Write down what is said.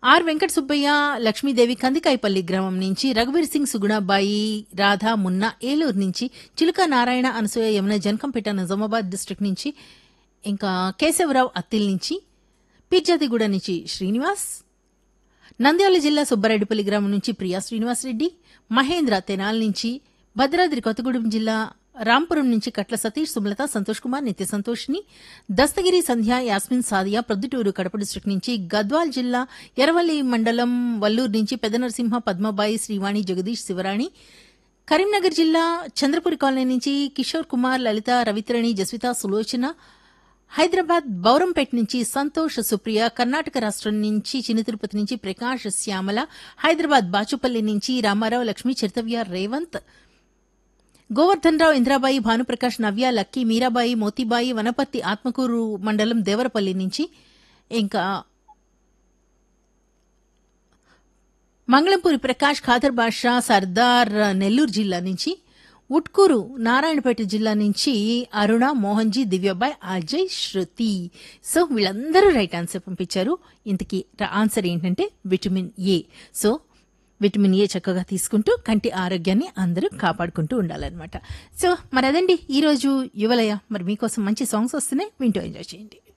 are Venkata Subbaiah Lakshmidevi Kandikayapalli గ్రామం నుంచి రఘువీర్ సింగ్ సుగుణాబాయి రాధా మున్నా ఏలూరు నుంచి చిలుక నారాయణ అనసూయ యమున జనకంపేట నిజామాబాద్ డిస్ట్రిక్ట్ నుంచి ఇంకా కేశవరావు అత్తిల్ నుంచి పిర్జాదిగూడ నుంచి శ్రీనివాస్ నంద్యాల జిల్లా సుబ్బారెడ్డిపల్లి గ్రామం నుంచి ప్రియా శ్రీనివాసరెడ్డి మహేంద్ర తెనాల్ నుంచి భద్రాద్రి కొత్తగూడెం జిల్లా రాంపురం నుంచి కట్ల సతీష్ సుమలత సంతోష్ కుమార్ నిత్య సంతోష్ని దస్తగిరి సంధ్య యాస్మిన్ సాదియా ప్రొద్దుటూరు కడప డిస్ట్రిక్ట్ నుంచి గద్వాల్ జిల్లా ఎరవల్లి మండలం వల్లూరు నుంచి పెదనరసింహ పద్మబాయి శ్రీవాణి జగదీష్ శివరాణి కరీంనగర్ జిల్లా చంద్రపురి కాలనీ నుంచి కిషోర్ కుమార్ లలిత రవిత్రణి జస్విత సులోచన హైదరాబాద్ బౌరంపేట నుంచి సంతోష్ సుప్రియ కర్ణాటక రాష్ట్రం నుంచి చిన్న తిరుపతి నుంచి ప్రకాష్ శ్యామల హైదరాబాద్ బాచుపల్లి నుంచి రామారావు లక్ష్మి చిరుతవ్య రేవంత్ గోవర్ధన్ రావు ఇంద్రాబాయి భానుప్రకాష్ నవ్య లక్కీ మీరాబాయి మోతీబాయి వనపర్తి ఆత్మకూరు మండలం దేవరపల్లి నుంచి ఇంకా మంగళంపూరి ప్రకాష్ ఖాదర్ బాషా సర్దార్ నెల్లూరు జిల్లా నుంచి ఉట్కూరు నారాయణపేట జిల్లా నుంచి అరుణ మోహన్జీ దివ్యబాయ్ అజయ్ శృతి సో వీళ్ళందరూ రైట్ ఆన్సర్ పంపించారు ఇంతకీ ఆన్సర్ ఏంటంటే vitamin A so vitamin A చక్కగా తీసుకుంటూ కంటి ఆరోగ్యాన్ని అందరూ కాపాడుకుంటూ ఉండాలన్నమాట సో మరి అదండి ఈరోజు యువలయ మరి మీకోసం మంచి సాంగ్స్ వస్తున్నాయి వింటూ ఎంజాయ్ చేయండి